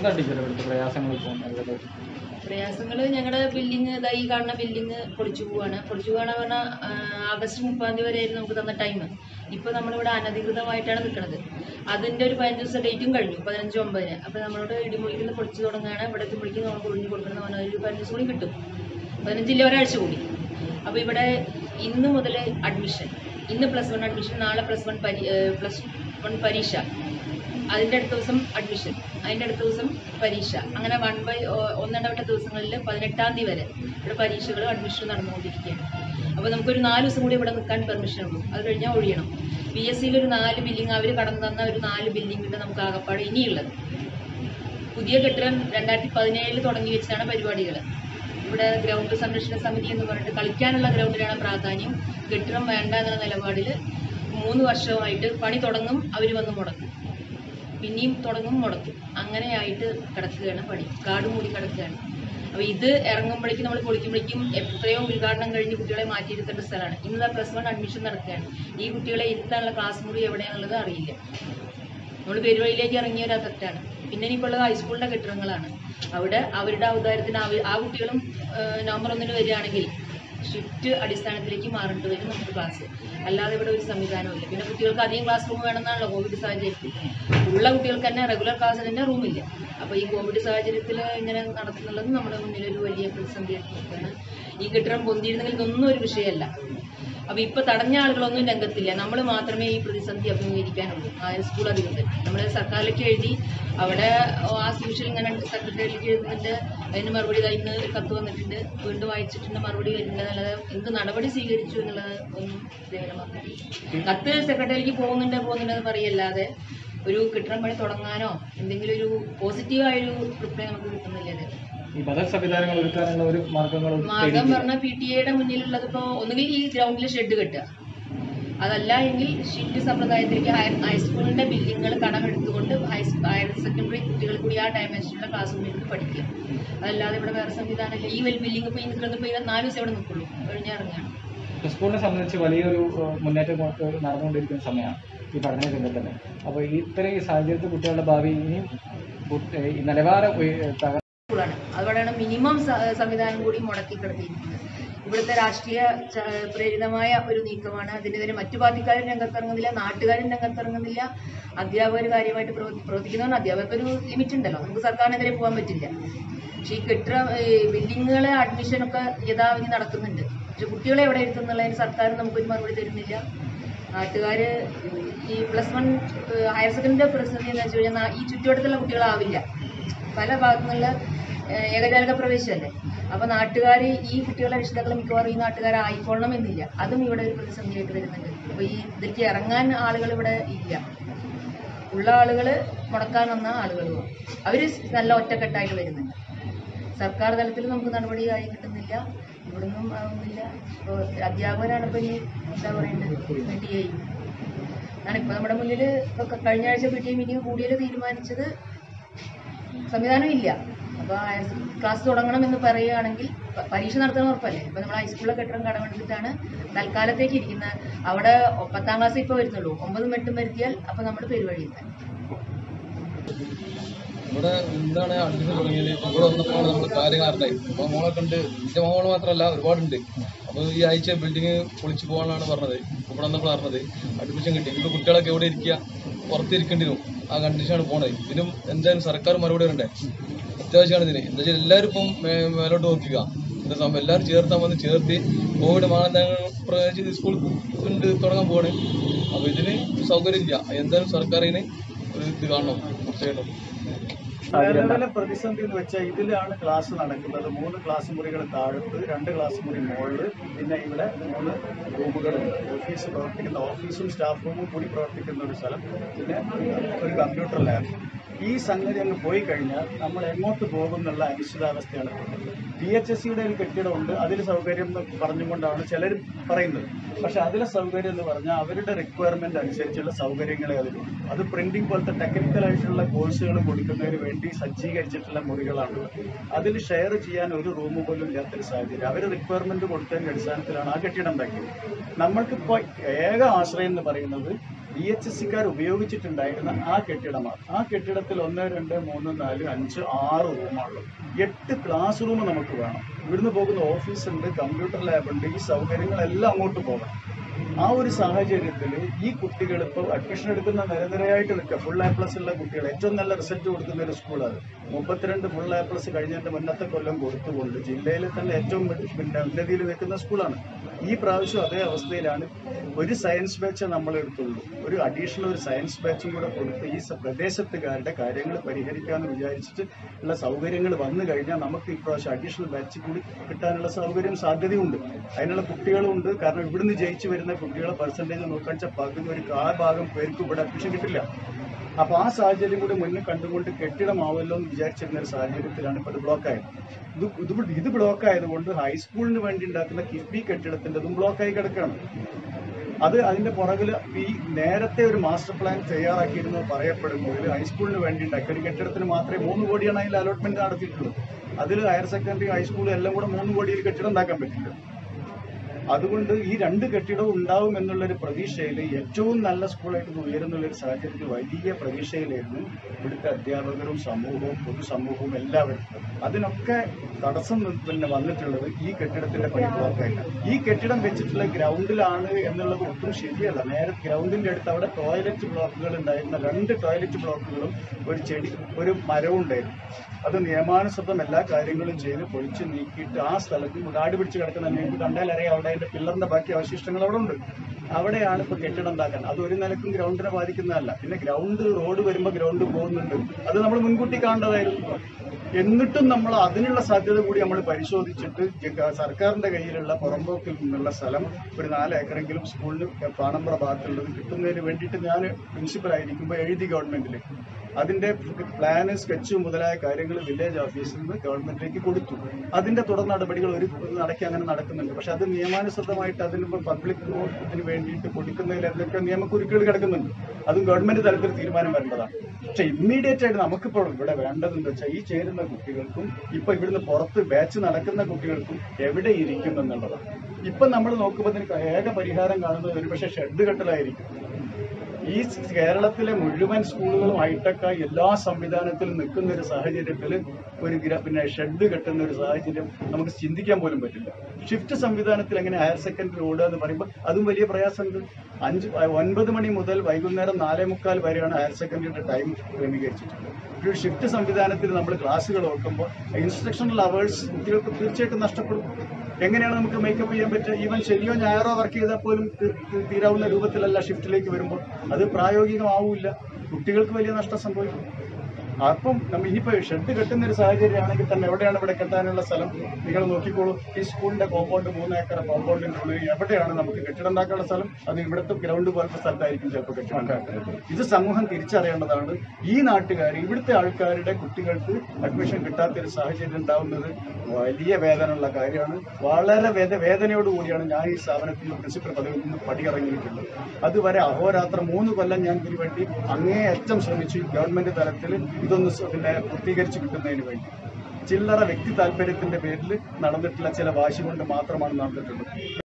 എന്താ ടീച്ചർ ഇവിടുത്തെ പ്രയാസങ്ങൾ ഇപ്പോൾ നിലവിൽ? പ്രയാസങ്ങൾ ഞങ്ങളുടെ ബില്ലിങ് ഇതാ ഈ കാണുന്ന ബില്ലിങ് പൊളിച്ചു പോവാണ് പൊളിച്ചു പോവാണ് പറഞ്ഞാൽ ആഗസ്റ്റ് മുപ്പതാം തീയതി വരെയായിരുന്നു നമുക്ക് തന്ന ടൈം ഇപ്പോൾ നമ്മളിവിടെ അനധികൃതമായിട്ടാണ് നിൽക്കുന്നത് അതിൻ്റെ ഒരു പതിനഞ്ച് ദിവസം ഡേറ്റും കഴിഞ്ഞു പതിനഞ്ച് ഒമ്പതിന് അപ്പോൾ നമ്മളോട് ഇടിമുളിക്കുന്ന പൊളിച്ചു തുടങ്ങുകയാണ് ഇവിടെ എത്തുമ്പോഴേക്കും നമുക്ക് ഒഴിഞ്ഞു കൊടുക്കണം പറഞ്ഞാൽ ഒരു പതിനഞ്ച് ദിവസം കൂടി കിട്ടും പതിനഞ്ചില്ല ഒരാഴ്ച കൂടി അപ്പോൾ ഇവിടെ ഇന്ന് മുതൽ അഡ്മിഷൻ ഇന്ന് പ്ലസ് വൺ അഡ്മിഷൻ നാളെ പ്ലസ് വൺ പരി പ്ലസ് വൺ പരീക്ഷ അതിൻ്റെ അടുത്ത ദിവസം അഡ്മിഷൻ അതിൻ്റെ അടുത്ത ദിവസം പരീക്ഷ അങ്ങനെ വൺ ബൈ ഒന്നിടവിട്ട ദിവസങ്ങളിൽ പതിനെട്ടാം തീയതി വരെ ഇവിടെ പരീക്ഷകളും അഡ്മിഷനും നടന്നുകൊണ്ടിരിക്കുകയാണ് അപ്പോൾ നമുക്കൊരു നാല് ദിവസം കൂടി ഇവിടെ നിൽക്കാൻ പെർമിഷൻ ഉള്ളൂ അത് കഴിഞ്ഞാൽ ഒഴിയണം പി എസ് സിയിൽ ഒരു നാല് ബില്ലിംഗ് അവർ കടന്നു തന്ന ഒരു നാല് ബില്ലിംഗ് ഉണ്ട് നമുക്ക് ആകപ്പാടെ ഇനിയുള്ളത് പുതിയ കെട്ടിടം രണ്ടായിരത്തി പതിനേഴിൽ തുടങ്ങി വെച്ചാണ് പരിപാടികൾ ഇവിടെ ഗ്രൗണ്ട് സംരക്ഷണ സമിതി എന്ന് പറഞ്ഞിട്ട് കളിക്കാനുള്ള ഗ്രൗണ്ടിലാണ് പ്രാധാന്യം കെട്ടിടം വേണ്ട എന്നുള്ള നിലപാടിൽ മൂന്ന് വർഷമായിട്ട് പണി തുടങ്ങും അവർ വന്ന് മുടക്കും പിന്നെയും തുടങ്ങും മുടക്കും അങ്ങനെയായിട്ട് കിടക്കുകയാണ് പണി കാട് മൂടി കിടക്കുകയാണ് അപ്പോൾ ഇത് ഇറങ്ങുമ്പോഴേക്കും നമ്മൾ പൊളിക്കുമ്പോഴേക്കും എത്രയോ ഉദ്ഘാടനം കഴിഞ്ഞ് കുട്ടികളെ മാറ്റിയിരുത്തേണ്ട സ്ഥലമാണ് ഇന്ന് പ്ലസ് വൺ അഡ്മിഷൻ നടക്കുകയാണ് ഈ കുട്ടികളെ ഇരുത്താനുള്ള ക്ലാസ് മുറി എവിടെയാണെന്നുള്ളത് അറിയില്ല നമ്മൾ പെരുവഴിയിലേക്ക് ഇറങ്ങിയ ഒരു അസറ്റാണ് പിന്നെ ഇനിയിപ്പോൾ ഉള്ളത് ഹൈസ്കൂളിൻ്റെ കെട്ടിടങ്ങളാണ് അവിടെ അവരുടെ ഔദാര്യത്തിന് അവ- ആ കുട്ടികളും ഏഹ്, നവംബർ ഒന്നിന് വരികയാണെങ്കിൽ ഷിഫ്റ്റ് അടിസ്ഥാനത്തിലേക്ക് മാറേണ്ടി വരും നമുക്ക് ക്ലാസ് അല്ലാതെ ഇവിടെ ഒരു സംവിധാനമില്ല പിന്നെ കുട്ടികൾക്ക് അധികം ക്ലാസ് റൂം വേണമെന്നാണല്ലോ കോവിഡ് സാഹചര്യത്തിൽ ഉള്ള കുട്ടികൾക്ക് തന്നെ റെഗുലർ ക്ലാസ്സിൽ തന്നെ റൂമില്ല അപ്പോൾ ഈ കോവിഡ് സാഹചര്യത്തിൽ ഇങ്ങനെ നടത്തുന്നുള്ളത് നമ്മുടെ മുന്നിൽ ഒരു വലിയ പ്രതിസന്ധിയായിട്ട് നിൽക്കുകയാണ് ഈ കെട്ടിടം പൊന്തിയിരുന്നെങ്കിൽ ഇതൊന്നും ഒരു വിഷയമല്ല അപ്പൊ ഇപ്പൊ തടഞ്ഞ ആളുകളൊന്നും രംഗത്തില്ല നമ്മൾ മാത്രമേ ഈ പ്രതിസന്ധി അഭിമുഖീകരിക്കാനുള്ളൂ ആ സ്കൂൾ അധികൃതർ നമ്മൾ സർക്കാരിലേക്ക് എഴുതി അവിടെ ആ സ്പെഷ്യൽ ഇങ്ങനെ സെക്രട്ടറിയിലേക്ക് എഴുതുന്നുണ്ട് അതിന് മറുപടി ഇതാ ഇന്ന് ഒരു കത്ത് വന്നിട്ടുണ്ട് വീണ്ടും വായിച്ചിട്ടുണ്ട് മറുപടി വരുന്നുണ്ട് എന്നുള്ളത് എന്ത് നടപടി സ്വീകരിച്ചു എന്നുള്ളത് ഒന്നും വിവരമാക്കിയിട്ടില്ല കത്ത് സെക്രട്ടറിയിലേക്ക് പോകുന്നുണ്ട് പോകുന്നുണ്ടെന്ന് പറയല്ലാതെ ഒരു കെട്ടിടം പണി തുടങ്ങാനോ എന്തെങ്കിലും ഒരു പോസിറ്റീവായൊരു റിപ്ലൈ നമുക്ക് കിട്ടുന്നില്ല ഇത് ഈ ബദൽ സംവിധാനങ്ങൾ ഒരുക്കാനുള്ള ഒരു മാർഗങ്ങളും മാർഗം പറഞ്ഞ പി ടി എയുടെ മുന്നിലുള്ളത് ഇപ്പോൾ ഒന്നുകിൽ ഈ ഗ്രൗണ്ടിൽ ഷെഡ് കെട്ടുക അതല്ല എങ്കിൽ ഷിഫ്റ്റ് സമ്പ്രദായത്തിലേക്ക് ഹയർ ഹൈസ്കൂളിന്റെ ബില്ഡിങ്ങുകൾ കടമെടുത്തുകൊണ്ട് ഹൈ ഹയർ സെക്കൻഡറി കുട്ടികൾ കൂടി ആ ഡയമെൻഷനിലുള്ള ക്ലാസ് റൂമിൽ പഠിക്കുക അതല്ലാതെ ഇവിടെ വേറെ സംവിധാനമില്ല ഈ വെൽ ബില്ലിംഗ് ഇപ്പോൾ ഈ നിൽക്കുന്നത് ഇപ്പോൾ ഈ നാല് ദിവസം ഇവിടെ നിൽക്കുള്ളൂ കഴിഞ്ഞാൽ ഇറങ്ങുകയാണ് സ്കൂളിനെ സംബന്ധിച്ച് വലിയൊരു ഏഹ്, മുന്നേറ്റം കൊണ്ട് നടന്നുകൊണ്ടിരിക്കുന്ന സമയമാണ് ഈ പഠന രംഗത്ത് തന്നെ അപ്പോൾ ഇത്തരം ഈ സാഹചര്യത്തിൽ കുട്ടികളുടെ ഭാവി ഇനിയും കുട്ടി- ഏഹ്, ഈ നിലവാരം ഉയ- തകർ സ്കൂളാണ് അതുകൊണ്ടാണ് മിനിമം സ- സംവിധാനം കൂടി മുടക്കി കിടത്തിയിരിക്കുന്നത് ഇവിടുത്തെ രാഷ്ട്രീയ ച- പ്രേരിതമായ ഒരു നീക്കമാണ് അതിനെതിരെ മറ്റു പാർട്ടിക്കാരും രംഗത്തിറങ്ങുന്നില്ല നാട്ടുകാരും രംഗത്തിറങ്ങുന്നില്ല അധ്യാപകർ കാര്യമായിട്ട് പ്രവർത്തി പ്രവർത്തിക്കുന്നവർ അധ്യാപകർക്ക് ഒരു ലിമിറ്റ് ഉണ്ടല്ലോ നമുക്ക് സർക്കാരിനെതിരെ പോകാൻ പറ്റില്ല പക്ഷേ ഈ കെട്ടിട ബിൽഡിങ്ങുകളെ അഡ്മിഷനൊക്കെ യഥാവിധി നടക്കുന്നുണ്ട് പക്ഷെ കുട്ടികളെ എവിടെ ഇരുത്തുന്നുള്ളതിന് സർക്കാർ നമുക്കൊരു മറുപടി തരുന്നില്ല നാട്ടുകാർ ഈ പ്ലസ് വൺ ഹയർ സെക്കൻഡറി പ്രതിസന്ധി എന്ന് വെച്ച് കഴിഞ്ഞാൽ നാ- ഈ ചുറ്റുവട്ടത്തുള്ള കുട്ടികളാവില്ല പല ഭാഗങ്ങളില് ഏഹ് ഏകജാലക പ്രവേശമല്ലേ അപ്പൊ നാട്ടുകാർ ഈ കുട്ടികളെ രക്ഷിതാക്കൾ മിക്കവാറും ഈ നാട്ടുകാരായിക്കൊള്ളണം എന്നില്ല അതും ഇവിടെ ഒരു പ്രതിസന്ധിയായിട്ട് വരുന്നുണ്ട് അപ്പൊ ഈ ഇതിലേക്ക് ഇറങ്ങാൻ ആളുകൾ ഇവിടെ ഇല്ല ഉള്ള ആളുകൾ മുടക്കാൻ വന്ന ആളുകളും അവര് നല്ല ഒറ്റക്കെട്ടായിട്ട് വരുന്നുണ്ട് സർക്കാർ തലത്തിൽ നമുക്ക് നടപടിയായി കിട്ടുന്നില്ല ഇവിടുന്നും ആവുന്നില്ല ഇപ്പോൾ അധ്യാപകരാണ് ഇപ്പോൾ ഈ എന്താ പറയേണ്ടത് പി ടി ഐ ആണ് ഇപ്പോൾ നമ്മുടെ മുന്നിൽ ഇപ്പോൾ കഴിഞ്ഞ ആഴ്ച പി ടി ഐ മീറ്റിംഗ് കൂടിയത് തീരുമാനിച്ചത് സംവിധാനം ഇല്ല അപ്പോൾ ഹയർ ക്ലാസ് തുടങ്ങണം എന്ന് പറയുകയാണെങ്കിൽ പ- പരീക്ഷ നടത്തണം ഉറപ്പല്ലേ അപ്പോൾ നമ്മൾ ഹൈസ്കൂളിലെ കെട്ടിടം കടമെടുത്തിട്ടാണ് തൽക്കാലത്തേക്ക് ഇരിക്കുന്നത് അവിടെ പത്താം ക്ലാസ് ഇപ്പോൾ വരുന്നുള്ളൂ ഒമ്പതും എട്ടും വരുത്തിയാൽ അപ്പോൾ നമ്മൾ പെരുവഴിയുന്നത് ഇവിടെ എന്താണ് അഡ്മിഷൻ തുടങ്ങിയത് ഇവിടെ വന്നപ്പോഴാണ് നമ്മൾ കാര്യങ്ങൾ അറിഞ്ഞത് അപ്പോൾ മോളെ കണ്ട് എൻ്റെ മോള് മാത്രമല്ല ഒരുപാടുണ്ട് അപ്പോൾ ഈ ആഴ്ച ബിൽഡിങ് പൊളിച്ചു പോകാനാണ് പറഞ്ഞത് ഇവിടെ വന്നപ്പോൾ അറിഞ്ഞത് അഡ്മിഷൻ കിട്ടി ഇപ്പോൾ കുട്ടികളൊക്കെ എവിടെ ഇരിക്കുക പുറത്തിരിക്കേണ്ടി വരും ആ കണ്ടീഷനാണ് പോണത് ഇതിനും എന്തായാലും സർക്കാർ മറുപടി വരണ്ടേ അത്യാവശ്യമാണ് ഇതിന് എന്താ വെച്ചാൽ എല്ലാവരും ഇപ്പം മേ- മേലോട്ട് നോക്കുക എന്താ സംഭവം എല്ലാവരും ചേർത്താൽ വന്ന് ചേർത്ത് കോവിഡ് മാനദണ്ഡങ്ങൾ പ്രകാരം സ്കൂൾ ഉണ്ട് തുടങ്ങാൻ പോവാണ് അപ്പോൾ ഇതിന് സൗകര്യമില്ല എന്തായാലും സർക്കാരിന് ഒരു ഇത് കാണണം തീർച്ചയായിട്ടും നിലവിലെ പ്രതിസന്ധി എന്ന് വെച്ചാൽ ഇതിലാണ് ക്ലാസ് നടക്കുന്നത് മൂന്ന് ക്ലാസ് മുറികൾ താഴത്ത് രണ്ട് ക്ലാസ് മുറി മുകളിൽ പിന്നെ ഇവിടെ മൂന്ന് റൂമുകൾ ഓഫീസ് പ്രവർത്തിക്കുന്ന ഓഫീസും സ്റ്റാഫ് റൂമും കൂടി പ്രവർത്തിക്കുന്ന ഒരു സ്ഥലം പിന്നെ ഒരു കമ്പ്യൂട്ടർ ലാബ് ഈ സംഗതി അങ്ങ് പോയി കഴിഞ്ഞാൽ നമ്മൾ എങ്ങോട്ട് പോകും എന്നുള്ള അനിശ്ചിതാവസ്ഥയാണ് പി എച്ച് എസ് സിയുടെ ഒരു കെട്ടിടമുണ്ട് അതിൽ സൗകര്യം എന്ന് പറഞ്ഞുകൊണ്ടാണ് ചിലർ പറയുന്നത് പക്ഷെ അതിലെ സൗകര്യം എന്ന് പറഞ്ഞാൽ അവരുടെ റിക്വയർമെന്റ് അനുസരിച്ചുള്ള സൗകര്യങ്ങളെ അതിലുള്ളൂ അത് പ്രിന്റിംഗ് പോലത്തെ ടെക്നിക്കൽ ആയിട്ടുള്ള കോഴ്സുകൾ കൊടുക്കുന്നതിന് വേണ്ടി സജ്ജീകരിച്ചിട്ടുള്ള മുറികളാണ് അതിൽ ഷെയർ ചെയ്യാൻ ഒരു റൂം പോലും ഇല്ലാത്തൊരു സാഹചര്യം അവർ റിക്വയർമെന്റ് കൊടുത്തതിന്റെ അടിസ്ഥാനത്തിലാണ് ആ കെട്ടിടം ഉണ്ടാക്കിയത് നമ്മൾക്കിപ്പോൾ ഏക ആശ്രയം എന്ന് പറയുന്നത് ബി എച്ച് എസ് സിക്കാർ ഉപയോഗിച്ചിട്ടുണ്ടായിരുന്ന ആ കെട്ടിടമാണ് ആ കെട്ടിടത്തിൽ ഒന്ന് രണ്ട് മൂന്ന് നാല് അഞ്ച് ആറ് റൂമാണുള്ളത് എട്ട് ക്ലാസ് റൂം നമുക്ക് വേണം ഇവിടുന്ന് പോകുന്ന ഓഫീസ് ഉണ്ട് കമ്പ്യൂട്ടർ ലാബ് ഉണ്ട് ഈ സൗകര്യങ്ങളെല്ലാം അങ്ങോട്ട് പോകണം ആ ഒരു സാഹചര്യത്തിൽ ഈ കുട്ടികൾ ഇപ്പോൾ അഡ്മിഷൻ എടുക്കുന്ന നിരനിരയായിട്ട് നിൽക്കുക ഫുൾ എ പ്ലസ് ഉള്ള കുട്ടികൾ ഏറ്റവും നല്ല റിസൾട്ട് കൊടുക്കുന്ന ഒരു സ്കൂളാണ് മുപ്പത്തിരണ്ട് ഫുൾ എ പ്ലസ് കഴിഞ്ഞതിന്റെ മുന്നത്തെ കൊല്ലം കൊടുത്തുകൊണ്ട് ജില്ലയിൽ തന്നെ ഏറ്റവും മിക- പിന്നെ ഉന്നതിയിൽ നിൽക്കുന്ന സ്കൂളാണ് ഈ പ്രാവശ്യം അതേ അവസ്ഥയിലാണ് ഒരു സയൻസ് ബാച്ച് നമ്മൾ എടുത്തുള്ളൂ ഒരു അഡീഷണൽ ഒരു സയൻസ് ബാച്ചും കൂടെ കൊടുത്ത് ഈ സ- പ്രദേശത്തുകാരുടെ കാര്യങ്ങൾ പരിഹരിക്കാമെന്ന് വിചാരിച്ചിട്ട് ഉള്ള സൗകര്യങ്ങൾ വന്നു കഴിഞ്ഞാൽ നമുക്ക് ഇപ്രാവശ്യം അഡീഷണൽ ബാച്ച് കൂടി കിട്ടാനുള്ള സൗകര്യം സാധ്യതയുണ്ട് അതിനുള്ള കുട്ടികളും ഉണ്ട് കാരണം ഇവിടുന്ന് ജയിച്ചു വരുന്ന കുട്ടികളെ പെർസെൻറ്റേജ് നോക്കാൻ വെച്ചാൽ പകുതി ഒരു കാ ഭാഗം പേർക്ക് ഇവിടെ അഡ്മിഷൻ കിട്ടില്ല അപ്പൊ ആ സാഹചര്യം കൂടി മുന്നിൽ കണ്ടുകൊണ്ട് കെട്ടിടമാവല്ലോ എന്ന് വിചാരിച്ചിരുന്ന ഒരു സാഹചര്യത്തിലാണ് ഇപ്പൊ ഇത് ബ്ലോക്ക് ആയത് ഇത് ഇത് ഇത് ബ്ലോക്ക് ആയതുകൊണ്ട് ഹൈസ്കൂളിന് വേണ്ടി ഉണ്ടാക്കുന്ന കിഫ്ബി കെട്ടിടത്തിൻ്റെതും ബ്ലോക്കായി കിടക്കുകയാണ് അത് അതിന്റെ പുറകിൽ ഈ നേരത്തെ ഒരു മാസ്റ്റർ പ്ലാൻ തയ്യാറാക്കിയിരുന്നു പറയപ്പെടുന്നതിൽ ഹൈസ്കൂളിന് വേണ്ടി ഉണ്ടാക്കിയ ഒരു കെട്ടിടത്തിന് മാത്രമേ മൂന്ന് കോടിയാണ് അതിൽ അലോട്ട്മെന്റ് നടത്തിയിട്ടുള്ളത് അതിൽ ഹയർ സെക്കൻഡറി ഹൈസ്കൂൾ എല്ലാം കൂടെ മൂന്ന് കോടിയിൽ കെട്ടിടം ഉണ്ടാക്കാൻ പറ്റില്ല അതുകൊണ്ട് ഈ രണ്ട് കെട്ടിടവും ഉണ്ടാവും എന്നുള്ളൊരു പ്രതീക്ഷയിൽ ഏറ്റവും നല്ല സ്കൂളായിട്ട് ഇത് ഉയരുന്നുള്ള ഒരു സാഹചര്യത്തിൽ വലിയ പ്രതീക്ഷയിലായിരുന്നു ഇവിടുത്തെ അധ്യാപകരും സമൂഹവും പൊതുസമൂഹവും എല്ലാവരും അതിനൊക്കെ തടസ്സം നി- പിന്നെ വന്നിട്ടുള്ളത് ഈ കെട്ടിടത്തിന്റെ പണി ബ്ലോക്കായില്ല ഈ കെട്ടിടം വെച്ചിട്ടുള്ള ഗ്രൗണ്ടിലാണ് എന്നുള്ളത് ഒട്ടും ശരിയല്ല നേരെ ഗ്രൗണ്ടിന്റെ അടുത്ത് അവിടെ ടോയ്ലറ്റ് ബ്ലോക്കുകൾ ഉണ്ടായിരുന്ന രണ്ട് ടോയ്ലറ്റ് ബ്ലോക്കുകളും ഒരു ചെടി ഒരു മരവും ഉണ്ടായിരുന്നു അത് നിയമാനുസൃതം എല്ലാ കാര്യങ്ങളും ചെയ്ത് പൊളിച്ച് നീക്കിയിട്ട് ആ സ്ഥലത്ത് കാട് പിടിച്ച് കിടക്കുന്ന നിങ്ങൾക്ക് കണ്ടാൽ അറിയാം അവിടെ അതിന്റെ പില്ലറിന്റെ ബാക്കി അവശിഷ്ടങ്ങൾ അവിടെ ഉണ്ട് അവിടെയാണ് ഇപ്പൊ കെട്ടിടം ഉണ്ടാക്കാൻ അത് ഒരു നിലക്കും ഗ്രൗണ്ടിനെ ബാധിക്കുന്നതല്ല പിന്നെ ഗ്രൗണ്ട് റോഡ് വരുമ്പോൾ ഗ്രൗണ്ട് പോകുന്നുണ്ട് അത് നമ്മൾ മുൻകൂട്ടി കാണേണ്ടതായിരുന്നു എന്നിട്ടും നമ്മൾ അതിനുള്ള സാധ്യത കൂടി നമ്മൾ പരിശോധിച്ചിട്ട് ജ- സർക്കാരിന്റെ കയ്യിലുള്ള പുറമ്പോക്കിൽ നിന്നുള്ള സ്ഥലം ഒരു നാല് ഏക്കറെങ്കിലും സ്കൂളിന് പാണമ്പ്ര ഭാഗത്തുള്ളത് കിട്ടുന്നതിന് വേണ്ടിയിട്ട് ഞാൻ പ്രിൻസിപ്പൽ ആയിരിക്കുമ്പോൾ എഴുതി ഗവൺമെന്റിൽ അതിന്റെ പ്ലാന് സ്കെച്ച് മുതലായ കാര്യങ്ങൾ വില്ലേജ് ഓഫീസിൽ നിന്ന് ഗവൺമെന്റിലേക്ക് കൊടുത്തു അതിന്റെ തുടർ നടപടികൾ ഒരു നടക്കി അങ്ങനെ നടക്കുന്നുണ്ട് പക്ഷെ അത് നിയമാനുസൃതമായിട്ട് അതിന് പബ്ലിക് ഇതിന് വേണ്ടിയിട്ട് കൊടുക്കുന്നതിൽ അതിലൊക്കെ നിയമക്കുരുക്കുകൾ കിടക്കുന്നുണ്ട് അതും ഗവൺമെന്റ് തലത്തിൽ തീരുമാനം വരേണ്ടതാണ് പക്ഷെ ഇമ്മീഡിയറ്റ് ആയിട്ട് നമുക്കിപ്പോൾ ഇവിടെ വേണ്ടതെന്ന് വെച്ചാൽ ഈ ചേരുന്ന കുട്ടികൾക്കും ഇപ്പൊ ഇവിടുന്ന് പുറത്ത് ബാച്ച് നടക്കുന്ന കുട്ടികൾക്കും എവിടെ ഇരിക്കും എന്നുള്ളതാണ് ഇപ്പൊ നമ്മൾ നോക്കുമ്പോൾ ഇതിന് ഏക പരിഹാരം കാണുന്നത് ഒരുപക്ഷെ ഷെഡ് കെട്ടലായിരിക്കും ഈ കേരളത്തിലെ മുഴുവൻ സ്കൂളുകളും ഹൈടെക്കായി എല്ലാ സംവിധാനത്തിലും നിൽക്കുന്ന ഒരു സാഹചര്യത്തിൽ ഒരു ഗ്ര- പിന്നെ ഷെഡ് കെട്ടുന്ന ഒരു സാഹചര്യം നമുക്ക് ചിന്തിക്കാൻ പോലും പറ്റില്ല ഷിഫ്റ്റ് സംവിധാനത്തിൽ എങ്ങനെ ഹയർ സെക്കൻഡറി ഓടുക എന്ന് പറയുമ്പോൾ അതും വലിയ പ്രയാസമുണ്ട് അഞ്ച് ഒൻപത് മണി മുതൽ വൈകുന്നേരം നാലേ മുക്കാൽ വരെയാണ് ഹയർ സെക്കൻഡറിയുടെ ടൈം ക്രമീകരിച്ചിട്ടുള്ളത് ഒരു ഷിഫ്റ്റ് സംവിധാനത്തിൽ നമ്മൾ ക്ലാസ്സുകൾ ഓർക്കുമ്പോൾ ഇൻസ്ട്രക്ഷണൽ അവേഴ്സ് കുട്ടികൾക്ക് തീർച്ചയായിട്ടും നഷ്ടപ്പെടും എങ്ങനെയാണ് നമുക്ക് മേക്കപ്പ് ചെയ്യാൻ പറ്റുക ഈവൻ ശനിയോ ഞായറോ വർക്ക് ചെയ്താൽ പോലും തി- തി- തീരാവുന്ന രൂപത്തിലല്ല ഷിഫ്റ്റിലേക്ക് വരുമ്പോൾ അത് പ്രായോഗികമാവില്ല കുട്ടികൾക്ക് വലിയ നഷ്ടം സംഭവിക്കും അപ്പം നമ്മ ഇനിയിപ്പോ ഷെഡ് കെട്ടുന്ന ഒരു സാഹചര്യമാണെങ്കിൽ തന്നെ എവിടെയാണ് ഇവിടെ കെട്ടാനുള്ള സ്ഥലം നിങ്ങൾ നോക്കിക്കോളൂ ഈ സ്കൂളിന്റെ കോമ്പൗണ്ട് മൂന്ന് ഏക്കർ കോമ്പൗണ്ടിന്റെ ഉള്ളിൽ എവിടെയാണ് നമുക്ക് കെട്ടിടം ഉണ്ടാക്കാനുള്ള സ്ഥലം അത് ഇവിടുത്തെ ഗ്രൗണ്ട് പോലത്തെ സ്ഥലത്തായിരിക്കും ചിലപ്പോൾ കെട്ടിടം ഉണ്ടാക്കുന്നത് ഇത് സമൂഹം തിരിച്ചറിയേണ്ടതാണ് ഈ നാട്ടുകാർ ഇവിടുത്തെ ആൾക്കാരുടെ കുട്ടികൾക്ക് അഡ്മിഷൻ കിട്ടാത്ത ഒരു സാഹചര്യം ഉണ്ടാവുന്നത് വലിയ വേദനയുള്ള കാര്യമാണ് വളരെ വേദ വേദനയോടുകൂടിയാണ് ഞാൻ ഈ സ്ഥാപനത്തിൽ പ്രിൻസിപ്പൽ പദവിയിൽ നിന്ന് പടിയിറങ്ങിയിട്ടുള്ളത് അതുവരെ അഹോരാത്രം മൂന്ന് കൊല്ലം ഞാൻ ഇതിനു വേണ്ടി അങ്ങേയറ്റം ശ്രമിച്ചു ഗവൺമെന്റ് തലത്തിൽ ഇതൊന്ന് സ- പിന്നെ പൂർത്തീകരിച്ച് കിട്ടുന്നതിന് വേണ്ടി ചില്ലറ വ്യക്തി താല്പര്യത്തിന്റെ പേരിൽ നടന്നിട്ടുള്ള ചില വാശി കൊണ്ട് മാത്രമാണ് നടന്നിട്ടുള്ളത്